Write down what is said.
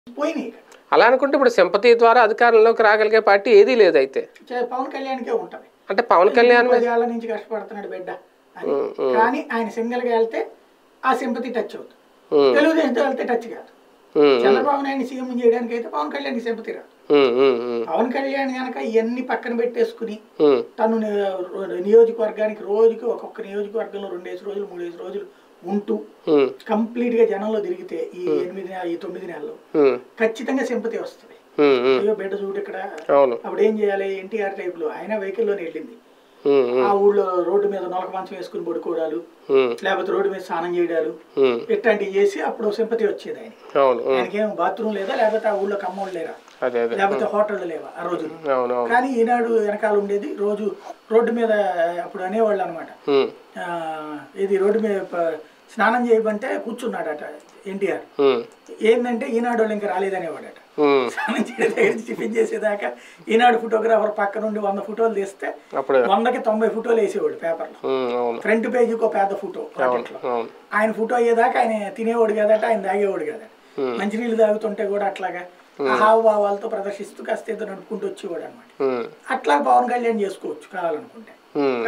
పోయినాయి ఇక. అలా అనుకుంటే ఇప్పుడు సింపతి ద్వారా అధికారంలోకి రాగలిగే పార్టీ ఏదీ లేదు అయితే చే- పవన్ కళ్యాణ్కే ఉంటది అంటే పవన్ కళ్యాణ్ మీద పదేళ్ల నుంచి కష్టపడుతున్నాడు బిడ్డ అని. కానీ ఆయన సింగిల్ గా వెళ్తే ఆ సింపతి టచ్ అవుతుంది ఉమ్, తెలుగుదేశంతో వెళ్తే టచ్ కాదు ఉమ్, చంద్రబాబు నాయుడు సీఎం చేయడానికి అయితే పవన్ కళ్యాణ్ సింపతి రాదు ఉమ్, ఉమ్, ఉమ్, పవన్ కళ్యాణ్ గనక ఇవన్నీ పక్కన పెట్టేసుకుని ఉమ్, తను ని- నియోజకవర్గానికి రోజుకి ఒక్కొక్క నియోజకవర్గంలో రెండేసి రోజులు మూడేసి రోజులు ఉంటూ ఉమ్, కంప్లీట్ గా జనంలో తిరిగితే ఈ ఎనిమిది నె- ఈ తొమ్మిది నెలలు ఉమ్, ఖచ్చితంగా సింపతి వస్తుంది ఉమ్, ఉమ్, అయ్యో బిడ్డ చూడు ఇక్కడ అవును అప్పుడు ఏం చేయాలి ఎన్టీఆర్ టైప్ లో ఆయన వెహికల్ లోనే వెళ్ళింది ఉమ్, ఉమ్, ఆ ఊళ్ళో రోడ్డు మీద నొలక మంచం వేసుకుని పడుకోవడాలు ఉమ్, లేకపోతే రోడ్డు మీద స్నానం చేయడాలు ఉమ్, ఇట్లాంటివి చేసి అప్పుడు సింపతి వచ్చేది ఆయన అవును ఉమ్, ఆయనకేం బాత్రూమ్ లేదా లేకపోతే ఆ ఊళ్ళో కమ్మోళ్ళు లేరా అదే అదే లేకపోతే హోటళ్ళు లేవా ఆ రోజు అవును అవును కానీ ఈనాడు వెనకాల ఉండేది రోజు రోడ్డు మీద అప్పుడు అనేవాళ్ళు అనమాట ఉమ్, ఇది రోడ్డు మీద ప- స్నానం చేయమంటే కూర్చున్నాడట ఎన్టీఆర్ ఉమ్, ఏంటంటే ఈనాడు వాళ్ళు ఇంకా రాలేదనేవాడట ఉమ్, స్నానం చేయడం దగ్గర నుంచి టిఫిన్ చేసేదాకా ఈనాడు ఫోటోగ్రాఫర్ పక్క నుండి వంద ఫోటోలు తీస్తే అప్పుడే వందకి తొంభై ఫోటోలు వేసేవాడు పేపర్లో ఉమ్, అవును ఫ్రంట్ పేజీకి ఒక పెద్ద ఫోటో అవును ప్రాజెక్ట్లో అవును ఆయన ఫోటో అయ్యేదాకా ఆయన తినేవాడు కదట ఆయన తాగేవాడు కదట Hmm. మంచినీళ్ళు తాగుతుంటే కూడా అట్లాగా ఆ హావభావాలతో ప్రదర్శిస్తూ కాస్త ఏదో నడుపుకుంటూ వచ్చేవాడు అనమాట ఉమ్, అట్లా పవన్ కళ్యాణ్ చేసుకోవచ్చు కావాలనుకుంటే ఉమ్.